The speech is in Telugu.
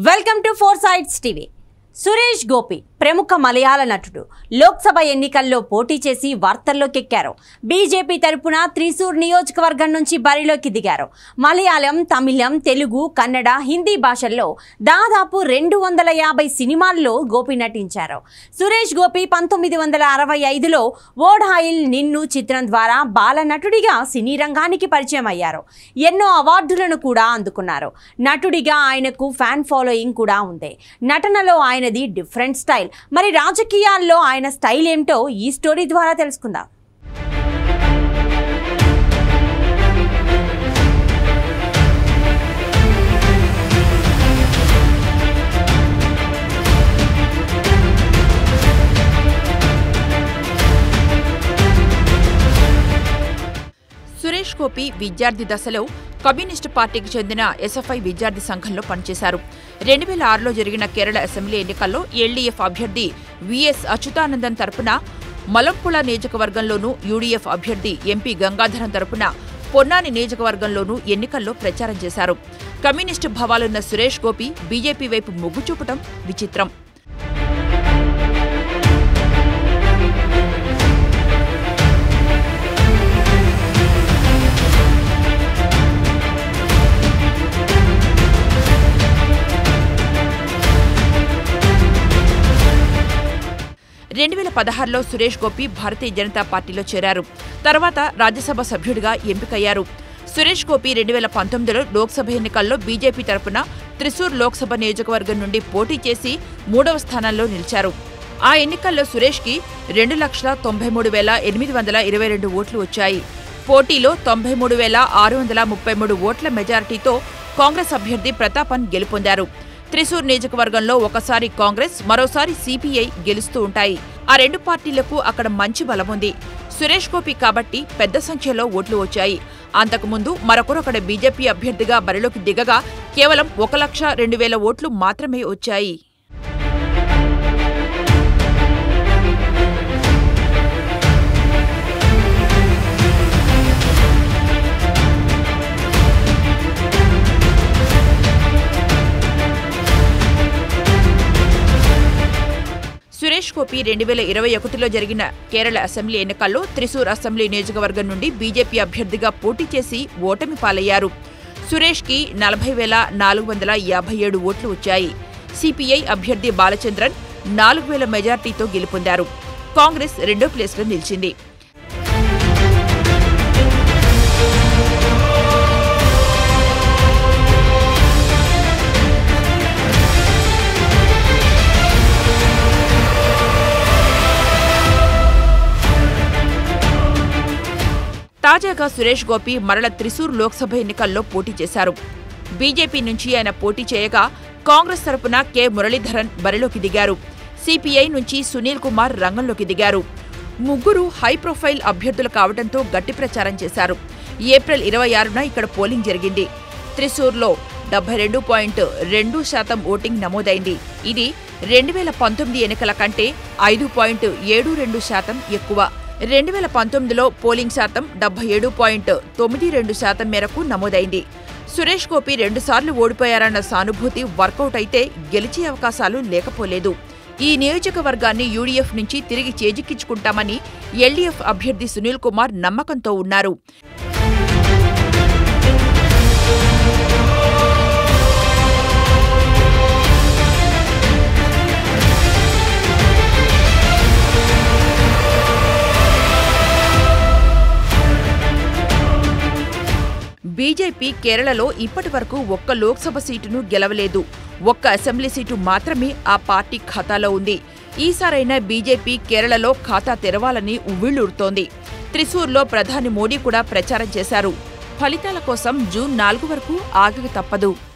welcome to four sides TV Suresh Gopi ప్రముఖ మలయాళ నటుడు లోక్సభ ఎన్నికల్లో పోటీ చేసి వార్తల్లోకెక్కారు బీజేపీ తరపున త్రిశూర్ నియోజకవర్గం నుంచి బరిలోకి దిగారు మలయాళం తమిళం తెలుగు కన్నడ హిందీ భాషల్లో దాదాపు రెండు వందల యాభై సినిమాల్లో గోపి నటించారు సురేష్ గోపి పంతొమ్మిది వందల అరవై ఐదులో ఓడాయిల్ నిన్ను చిత్రం ద్వారా బాల నటుడిగా సినీ రంగానికి పరిచయం అయ్యారు ఎన్నో అవార్డులను కూడా అందుకున్నారు నటుడిగా ఆయనకు ఫ్యాన్ ఫాలోయింగ్ కూడా ఉంది నటనలో ఆయనది డిఫరెంట్ స్టైల్ మరి రాజకీయాల్లో ఆయన స్టైల్ ఏమిటో ఈ స్టోరీ ద్వారా తెలుసుకుందాం సురేష్ గోపి విద్యార్థి దశలో కమ్యూనిస్టు పార్టీకి చెందిన ఎస్ఎఫ్ఐ విద్యార్థి సంఘంలో పనిచేశారు రెండు వేల ఆరులో జరిగిన కేరళ అసెంబ్లీ ఎన్నికల్లో ఎల్డీఎఫ్ అభ్యర్థి విఎస్ అచ్యుతానందన్ తరపున మలంపుళ నియోజకవర్గంలోనూ యూడీఎఫ్ అభ్యర్థి ఎంపీ గంగాధరం తరపున పొన్నాని నియోజకవర్గంలోనూ ఎన్నికల్లో ప్రచారం చేశారు కమ్యూనిస్టు భావాలున్న సురేష్ గోపి బీజేపీ వైపు మొగ్గు చూపటం విచిత్రం రెండు వేల పదహారులో సురేష్ గోపి భారతీయ జనతా పార్టీలో చేరారు తర్వాత రాజ్యసభ సభ్యుడిగా ఎంపికయ్యారు సురేష్ గోపి రెండు వేల పంతొమ్మిదిలో లోక్సభ ఎన్నికల్లో బీజేపీ తరపున త్రిశూర్ లోక్సభ నియోజకవర్గం నుండి పోటీ చేసి మూడవ స్థానంలో నిలిచారు ఆ ఎన్నికల్లో సురేష్కి రెండు లక్షల తొంభై మూడు వేల ఎనిమిది వందల ఇరవై రెండు ఓట్లు వచ్చాయి పోటీలో తొంభై మూడు వేల ఆరు వందల ముప్పై మూడు ఓట్ల మెజారిటీతో కాంగ్రెస్ అభ్యర్థి ప్రతాపన్ గెలుపొందారు త్రిశూర్ నియోజకవర్గంలో ఒకసారి కాంగ్రెస్ మరోసారి సిపిఐ గెలుస్తూ ఉంటాయి ఆ రెండు పార్టీలకు అక్కడ మంచి బలముంది సురేష్ గోపి కాబట్టి పెద్ద సంఖ్యలో ఓట్లు వచ్చాయి అంతకుముందు మరొకరు అక్కడ బీజేపీ అభ్యర్థిగా బరిలోకి దిగగా కేవలం ఒక లక్ష రెండు వేల ఓట్లు మాత్రమే వచ్చాయి సురేష్ గోపి రెండు వేల ఇరవై ఒకటిలో జరిగిన కేరళ అసెంబ్లీ ఎన్నికల్లో త్రిశూర్ అసెంబ్లీ నియోజకవర్గం నుండి బీజేపీ అభ్యర్థిగా పోటీ చేసి ఓటమి పాలయ్యారు సురేష్కి నలభై వేల నాలుగు వందల యాభై ఏడు ఓట్లు వచ్చాయి సిపిఐ అభ్యర్థి బాలచంద్రన్ నాలుగు వేల మెజార్టీతో గెలుపొందారు కాంగ్రెస్ రెండో ప్లేస్లో నిలిచింది తాజాగా సురేష్ గోపి మరల త్రిశూర్ లోక్సభ ఎన్నికల్లో పోటీ చేశారు బీజేపీ నుంచి ఆయన పోటీ చేయగా కాంగ్రెస్ తరపున కె మురళీధరన్ బరిలోకి దిగారు సిపిఐ నుంచి సునీల్ కుమార్ రంగంలోకి దిగారు ముగ్గురు హై ప్రొఫైల్ అభ్యర్థులు కావడంతో గట్టి ప్రచారం చేశారు ఏప్రిల్ ఇరవై ఆరున ఇక్కడ పోలింగ్ జరిగింది త్రిశూర్లో డెబ్బై రెండు పాయింట్ రెండు శాతం ఓటింగ్ నమోదైంది ఇది రెండు వేల పంతొమ్మిది ఎన్నికల కంటే ఐదు పాయింట్ ఏడు రెండు శాతం ఎక్కువ రెండు వేల పంతొమ్మిదిలో పోలింగ్ శాతం డెబ్బై ఏడు పాయింట్ తొమ్మిది రెండు శాతం మేరకు నమోదైంది సురేష్ గోపి రెండుసార్లు ఓడిపోయారన్న సానుభూతి వర్కౌట్ అయితే గెలిచే అవకాశాలు లేకపోలేదు ఈ నియోజకవర్గాన్ని యూడీఎఫ్ నుంచి తిరిగి చేజిక్కించుకుంటామని ఎల్డీఎఫ్ అభ్యర్థి సునీల్ కుమార్ నమ్మకంతో ఉన్నారు బీజేపీ కేరళలో ఇప్పటి వరకు ఒక్క లోక్సభ సీటును గెలవలేదు ఒక్క అసెంబ్లీ సీటు మాత్రమే ఆ పార్టీ ఖాతాలో ఉంది ఈసారైనా బీజేపీ కేరళలో ఖాతా తెరవాలని ఉవ్విళ్లూరుతోంది త్రిశూర్లో ప్రధాని మోడీ కూడా ప్రచారం చేశారు ఫలితాల కోసం జూన్ నాలుగు వరకు ఆగక తప్పదు